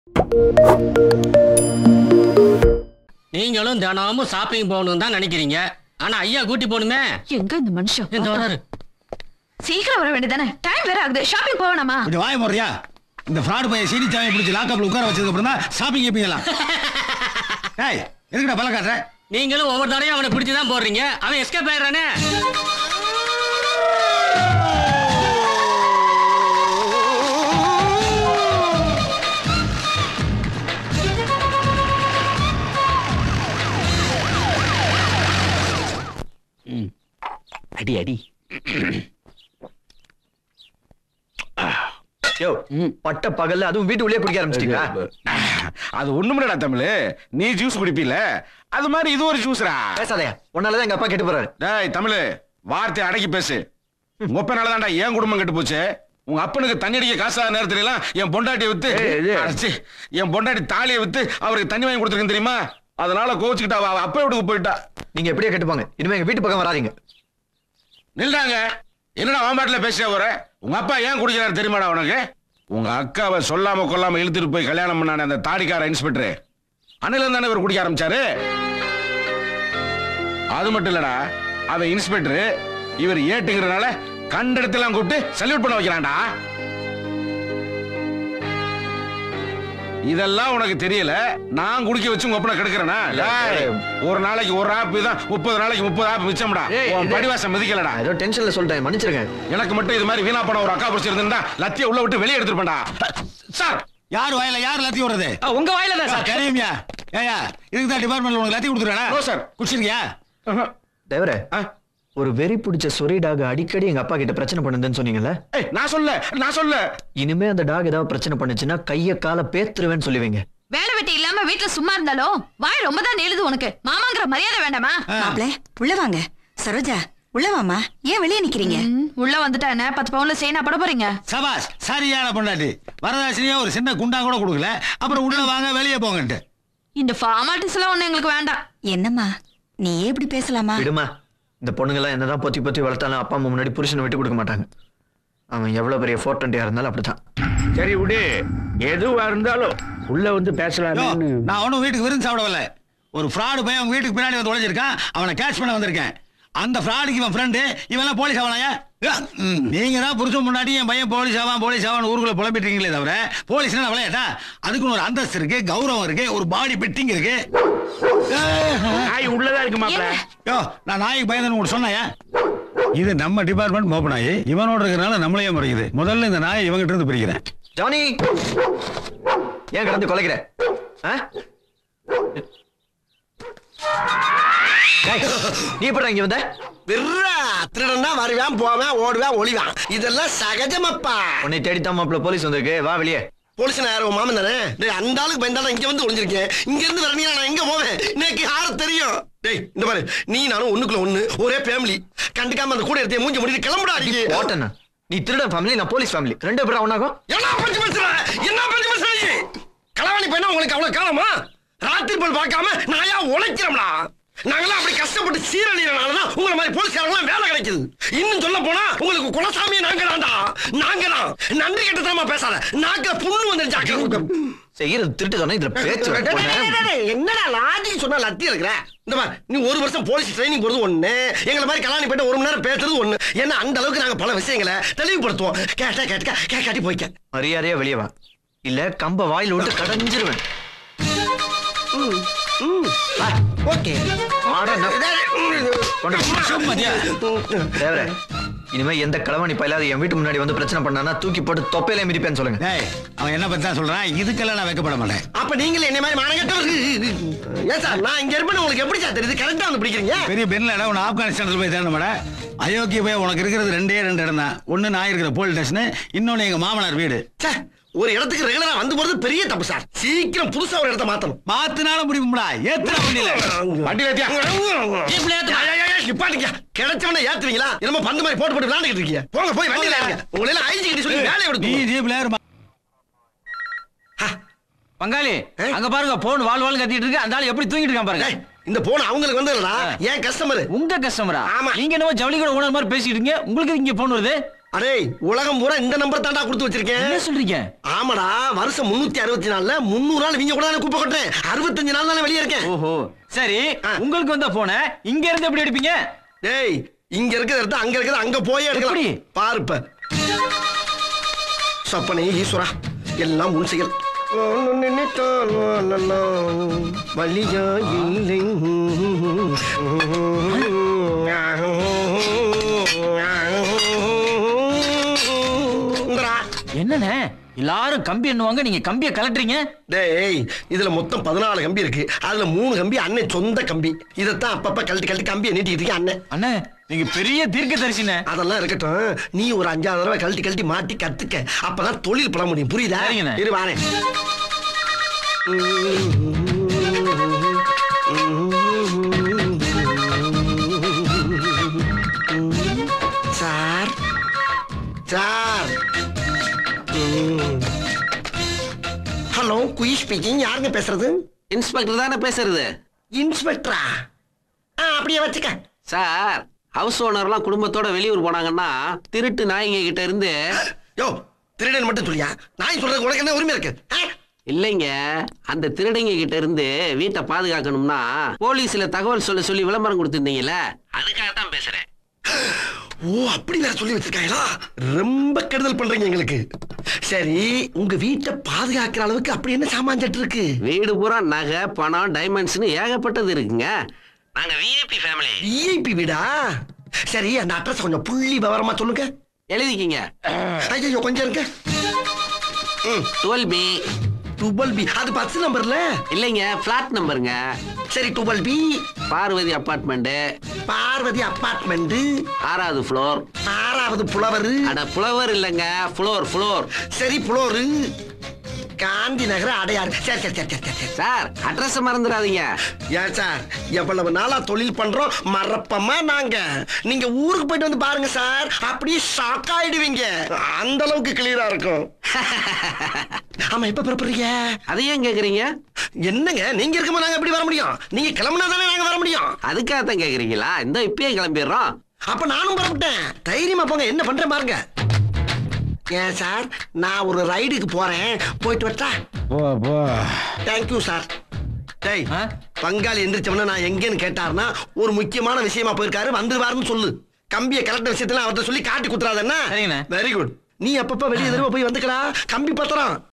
நீங்களும் தினமும் ஷாப்பிங் போகணும்னு தான் நினைக்கிறீங்க ஆனா ஐயா கூட்டி போகணுமே எங்க இந்த மனுஷன் இந்த வராரு சீக்கிரம் வர வேண்டியதானே டைம் வேற ஆகுது ஷாப்பிங் போவேணாமா கொஞ்சம் வாய முறையா இந்த ஃப்ராட் பையன் சீனி சாமி பிடிச்சி லாக்கப்ல உட்கார வச்சதுக்கு அப்புறம் தான் ஷாப்பிங் எப்பீங்களாம் ஏய் எதுக்குடா பல காட்டுற நீங்களும் ஒவ்வொரு தடையும் அவனை பிடிச்சு தான் போடுறீங்க அவன் எஸ்கேப் ஆயிடுறானே அடி அடி யோ பட்ட பகல்ல அதுவும் வீட்டுக்குள்ளேயே குடிக்க ஆரம்பிச்சிட்டீங்களா அது ஒண்ணுமில்லடா தமிழ் நீ ஜூஸ் குடிப்பீல அது மாதிரி இது ஒரு ஜூஸ்ரா பேசாதயா உன்னாலதான் எங்க அப்பா கெட்டு போறாரு டேய் தமிழ் வார்த்தை அடக்கி பேசு உங்க ஒப்பனால தான்டா என் குடும்பம் கெட்டு போச்சு உங்க அப்பனுக்கு தண்ணி அடிக்க காசாத நேரத்துல எல்லாம் என் பொண்டாட்டியை வித்து அடச்சி, என் பொண்டாட்டி தாலியை வித்து அவருக்கு தண்ணி வாங்கி கொடுத்துருக்கேன் தெரியுமா அதனால கோச்சுக்கிட்டா அவ அவ அப்பா வீட்டுக்கு போயிட்டா நீங்க எப்படியே கெட்டுப்பாங்க இனிமே எங்க வீட்டு பக்கம் வராதீங்க நில்றாங்க என்னடா வாம்பாட்டுல பேச வர உங்க அப்பா ஏன் குடிக்கிறாரு தெரியுமாடா உனக்கு உங்க அக்காவை சொல்லாம கொல்லாம இழுத்துட்டு போய் கல்யாணம் பண்ணான அந்த தாடிக்கார இன்ஸ்பெக்டர் அன்னில தானே இவர் குடிக்க ஆரம்பிச்சாரு அது மட்டும் இல்லடா அவன் இன்ஸ்பெக்டர் இவர் ஏட்டுங்கிறனால கண்ட இடத்தெல்லாம் கூப்பிட்டு சல்யூட் பண்ண வைக்கிறான்டா இதெல்லாம் உனக்கு தெரியல நான் குடிக்க வச்சு உங்க ஒப்பனை கெடுக்கிறேனா டேய், ஒரு நாளைக்கு ஒரு ஆப் தான் முப்பது நாளைக்கு முப்பது ஆப் மிச்சம்டா ஏய், உன் இது- படிவாசம் மிதிக்கலடா ஏதோ டென்ஷன்ல சொல்லிட்டேன் மன்னிச்சிருங்க எனக்கு மட்டும் இது மாதிரி வீணா போன ஒரு அக்கா பிடிச்சிருந்தா லத்திய உள்ள விட்டு வெளியே எடுத்துருப்பேன்டா சார் யார் வாயில யார் லத்தி விடுறது உங்க வாயில தான் சார் கரையுமியா ஏயா இதுக்கு தான் டிபார்ட்மெண்ட்ல உனக்கு லத்தி கொடுத்துருடா No, sir. குடிச்சிருக்கியா தேவரே ஒரு வெறி பிடிச்ச சொரி டாக் அடிக்கடி எங்க அப்பா கிட்ட பிரச்சனை பண்ணுதுன்னு சொன்னீங்கல்ல ஏய் நான் சொல்ல நான் சொல்ல இனிமே அந்த டாக் ஏதாவது பிரச்சனை பண்ணுச்சுன்னா கைய கால பேத்துருவேன்னு சொல்லுவீங்க வேலை வெட்டி இல்லாம வீட்டுல சும்மா இருந்தாலும் வாய் ரொம்ப தான் நெழுது உனக்கு மாமாங்கிற மரியாதை வேண்டாமா மாப்பிள உள்ள வாங்க சரோஜா உள்ள வாமா ஏன் வெளியே நிக்கிறீங்க ம், உள்ள வந்துட்டானே பத்து பவுன்ல செயினா பட போறீங்க சபாஸ் சரியான பொண்டாட்டி வரதாசினியா ஒரு சின்ன குண்டா கூட கொடுக்கல அப்புறம் உள்ள வாங்க வெளியே போங்கன்ட்டு இந்த ஃபார்மாலிட்டிஸ் எல்லாம் ஒண்ணு எங்களுக்கு வேண்டாம் என்னம்மா நீயே இப்படி பேசலாமா விடுமா இந்த பொண்ணுங்கெல்லாம் என்னதான் பொத்தி பொத்தி வளர்த்தாலும் அப்பா அம்மா முன்னாடி புருஷனை விட்டு கொடுக்க மாட்டாங்க அவன் எவ்வளவு பெரிய ஃபோர் டுவெண்ட்டியா இருந்தாலும் அப்படித்தான் சரி விடு எதுவா இருந்தாலும் உள்ள வந்து யோ, பேசலாம்னு நான் ஒன்றும் வீட்டுக்கு விருந்து சாப்பிட வரல ஒரு ஃப்ராடு பையன் உங்க வீட்டுக்கு பின்னாடி வந்து உழைச்சிருக்கான் அவனை கேட்ச் பண்ண வந்திருக்கேன் அந்த ஃப்ராடுக்கு இவன் ஃப்ரெண்டு இவெல்லாம் போலீஸ் ஆகலாயா நீங்க தான் புருஷன் முன்னாடி என் பையன் போலீஸ் ஆவான் போலீஸ் ஆவான் ஊருக்குள்ள புலம்பிட்டீங்களே தவிர போலீஸ்னா விளையாட்டா அதுக்குன்னு ஒரு அந்தஸ்து இருக்கு கௌரவம் இருக்கு ஒரு பாடி பெட்டிங் இருக்கு நாய் உள்ளதா இருக்கு மாப்பிள யோ நான் நாய்க்கு பயந்துன்னு உங்களுக்கு சொன்னேன் இது நம்ம டிபார்ட்மெண்ட் மோப்ப நாய் இவனோட இருக்கிறனால நம்மளையே முறைக்குது முதல்ல இந்த நாயை இவங்கிட்ட இருந்து பிரிக்கிறேன் ஜானி ஏன் கடந்து கொலைக்கிற ஆ? டேய், நீ எப்படி இங்க வந்த விர்ரா திருடனா வருவான் போவான் ஓடுவான் ஒளிவான் இதெல்லாம் சகஜமப்பா உன்னை தேடித்தான் மாப்பிள்ள போலீஸ் வந்திருக்கு வா வெளியே போலீஸ் யார் உன் மாமன் தானே டேய் அந்த ஆளுக்கு பயந்தாலும் இங்க வந்து ஒளிஞ்சிருக்கேன் இங்க இருந்து வர நான் எங்க போவேன் இன்னைக்கு யாரு தெரியும் டேய் இந்த பாரு நீ நானும் ஒண்ணுக்குள்ள ஒண்ணு ஒரே ஃபேமிலி கண்டுக்காம அந்த கூட எடுத்து மூஞ்சி முடிட்டு கிளம்புடா அடிக்கு போட்டேன்னா நீ திருடன் ஃபேமிலி நான் போலீஸ் ஃபேமிலி ரெண்டு பேரும் ஒன்னாகும் என்ன பஞ்சு பேசுற என்ன பஞ்சு பேசுற நீ களவாணி பையனா உங்களுக்கு அவ்வளவு காலமா ராத்திரி போல் பார்க்காம நாயா உழைக்கிறோம்டா நாங்களாம் அப்படி கஷ்டப்பட்டு சீரழிறனாலதான் உங்களை மாதிரி போலீஸ்காரங்களாம் வேலை கிடைக்குது இன்னும் சொல்ல போனா உங்களுக்கு குலசாமியே நாங்க தான்டா நாங்க தான் நன்றி கெட்டதனமா பேசாத நாக்கில புண்ணு வந்துருச்சாக்க செய்யறது திருட்டு தானே இதுல பேச்சு டேய், வேற டேய், டேய், போடுறேன். டேய், என்னடா லாஜிக் சொன்னா லத்தி இருக்கிற இந்த மாதிரி நீ ஒரு வருஷம் போலீஸ் ட்ரைனிங் போறது ஒண்ணு எங்களை மாதிரி கலாணி போயிட்டு ஒரு மணி நேரம் பேசுறது ஒண்ணு ஏன்னா அந்த அளவுக்கு நாங்க பல விஷயங்களை தெளிவுபடுத்துவோம் கேட்டா கேட்டுக்க கேட்காட்டி போய்க்க மரியாதையா வெளியே வா இல்ல கம்ப வாயில விட்டு கடைஞ்சிருவேன் ஓகே ஆடா, கொண்டு போ. தேவரே இனிமே எந்த களவாணி பயிலாத என் வீட்டு முன்னாடி வந்து பிரச்சனை பண்ணானா தூக்கி போட்டு தொப்பையில மிதிப்பேன்னு சொல்லுங்க டேய் அவன் என்ன பத்தி தான் சொல்றான் இதுக்கெல்லாம் நான் வைக்கப்பட மாட்டேன் அப்ப நீங்களே என்ன மாதிரி மானகட்டவர் ஏன் சார் நான் இங்க இருப்பேன்னு உங்களுக்கு எப்படி சார் தெரியுது கரெக்டா வந்து பிடிக்கிறீங்க பெரிய பெண்ல இடம் உன்னை ஆப்கானிஸ்தானத்தில் போய் தேடணும் மேடம் அயோக்கிய போய் உனக்கு இருக்கிறது ரெண்டே ரெண்டு இடம் தான் ஒன்று நான் இருக்கிற போலீஸ் ஸ்டேஷனு இன்னொன்று எங்கள் மாமனார் வீடு ச்சே, ஒரு இடத்துக்கு ரெகுலரா வந்து போறது பெரிய தப்பு சார் சீக்கிரம் புதுசா ஒரு இடத்த மாத்தணும் மாத்தினாலும் முடியும்டா ஏத்துனா வண்டியில வண்டி ஏத்தியா ஜீப்ல ஏத்துமா. யா, யா, யா, யா, நிப்பாட்டுங்க கிடைச்சவன ஏத்துவீங்களா என்னமோ பந்து மாதிரி போட்டு போட்டு விளையாண்டுட்டு இருக்கீங்க போங்க போய் வண்டியில இருங்க உங்களை எல்லாம் ஐஜி சொல்லி வேலையை நீ விடுத்து ஜீப்ல ஏறுமா பங்காளி அங்க பாருங்க போன் வாழ் வாழ் கத்திட்டு இருக்கு அந்த ஆள் எப்படி தூங்கிட்டு இருக்கான் பாருங்க இந்த போன் அவங்களுக்கு வந்ததுடா ஏன் கஸ்டமர் உங்க கஸ்டமரா ஆமா. நீங்க என்னவோ ஜவுளி கூட ஓனர் மாதிரி பேசிட்டு இருக்கீங்க உங்களுக்கு இங்க போன் வருது அடே உலகம் பூரா இந்த நம்பர் தாண்டா கொடுத்து வச்சிருக்கேன் என்ன சொல்றீங்க ஆமாடா வருஷம் முன்னூத்தி அறுபத்தி நாலுல முந்நூறு நாள் நீங்க கூட தானே குப்பை கொட்டுறேன் அறுபத்தஞ்சு நாள் தானே வெளியே இருக்கேன் ஓஹோ சரி ஆ. உங்களுக்கு வந்த போன இங்க இருந்து எப்படி எடுப்பீங்க டேய் இங்க இருக்கிறத எடுத்து அங்க இருக்கிறத அங்க போயே எடுக்கலாம் எப்படி? பாருப்ப சப்பனே ஈஸ்வரா எல்லாம் உன் செயல் ஒன்னு நினைத்தான் வாழலாம், வழியா இல்லை இந்தடா. என்னண்ணே எல்லாரும் கம்பி எண்ணுவாங்க நீங்க கம்பிய கலட்டுறீங்க டேய் இதுல மொத்தம் பதினாலு கம்பி இருக்கு அதுல மூணு கம்பி அண்ணன் சொந்த கம்பி இதைத்தான் அப்பப்ப கழட்டி கழட்டி கம்பியை நீட்டிட்டு இருக்கேன் அண்ணன் அண்ணே நீங்க பெரிய தீர்க்க தரிசினே அதெல்லாம் இருக்கட்டும் நீ ஒரு அஞ்சாறு தடவை கழட்டி கழட்டி மாட்டி கத்துக்க அப்பதான் தொழில் பண்ண முடியும் புரியுதா சரிங்கண்ணே. இரு வாரேன் சார் சார் ஹலோ குயி ஸ்பீக்கிங் யாருங்க பேசுறது இன்ஸ்பெக்டர் தானே பேசுறது இன்ஸ்பெக்டரா ஆ அப்படியே வச்சுக்க சார் ஹவுஸ் ஓனர்லாம் குடும்பத்தோட வெளியூர் போனாங்கன்னா திருட்டு நாய்ங்க கிட்ட இருந்து யோ திருடன் மட்டும் சொல்லியா நாய் சொல்றது உனக்கு என்ன உரிமை இருக்கு ஆ? இல்லைங்க அந்த திருடங்க கிட்ட இருந்து வீட்டை பாதுகாக்கணும்னா போலீஸ்ல தகவல் சொல்ல சொல்லி விளம்பரம் கொடுத்திருந்தீங்கல்ல அதுக்காக தான் பேசுறேன் ஓ அப்படி வேற சொல்லி வச்சிருக்காங்களா ரொம்ப கெடுதல் பண்றீங்க எங்களுக்கு சரி உங்க வீட்டை பாதுகாக்கிற அளவுக்கு அப்படி என்ன சாமான் சட்டு இருக்கு வீடு பூரா நகை பணம் டைமண்ட்ஸ்னு ஏகப்பட்டது இருக்குங்க நாங்க விஐபி ஃபேமிலி விஐபி வீடா சரி அந்த அட்ரஸ் கொஞ்சம் புள்ளி விவரமா சொல்லுங்க எழுதிக்கிங்க ஐயோ கொஞ்சம் இருங்க டுவெல் பி டுபல் பி அது பத்து நம்பர்ல இல்லைங்க ஃபிளாட் நம்பருங்க சரி double B Parvati apartment Parvati apartment ஆறாவது ஃப்ளோர் ஆறாவது புலவரு அட புலவர் இல்லைங்க ஃப்ளோர் ஃப்ளோர் சரி புலோரு காந்தி நகர அடையாறு சரி சரி சரி சரி சரி சரி சார் அட்ரஸ் மறந்துடாதீங்க ஏன் சார் எவ்வளவு நாளா தொழில் பண்றோம் மறப்பமா நாங்க நீங்க ஊருக்கு போயிட்டு வந்து பாருங்க சார் அப்படியே ஷாக் ஆயிடுவீங்க அந்த அளவுக்கு கிளியரா இருக்கும் ஆமா எப்ப புறப்படுறீங்க அதை ஏன் கேக்குறீங்க என்னங்க நீங்க இருக்கும்போது நாங்க எப்படி வர முடியும் நீங்க கிளம்புனா தானே நாங்க வர முடியும் அதுக்காக தான் கேக்குறீங்களா இந்த இப்பயே கிளம்பிடுறோம் அப்ப நானும் புறப்பட்டேன் தைரியமா போங்க என்ன பண்றேன் பாருங்க ஏன் சார் நான் ஒரு ரைடுக்கு போறேன் போயிட்டு வரட்டா போ போ தேங்க்யூ சார் டேய் ஆ? பங்காளி எந்திரிச்சவன நான் எங்கேன்னு கேட்டாருன்னா ஒரு முக்கியமான விஷயமா போயிருக்காரு வந்துருவாருன்னு சொல்லு கம்பியை கலெக்டர் விஷயத்துல அவர்கிட்ட சொல்லி காட்டி குத்துறாது என்ன சரிங்கண்ணே. வெரி குட் நீ அப்பப்ப வெளியே தடவை போய் வந்துக்கடா கம்பி பத்திரம்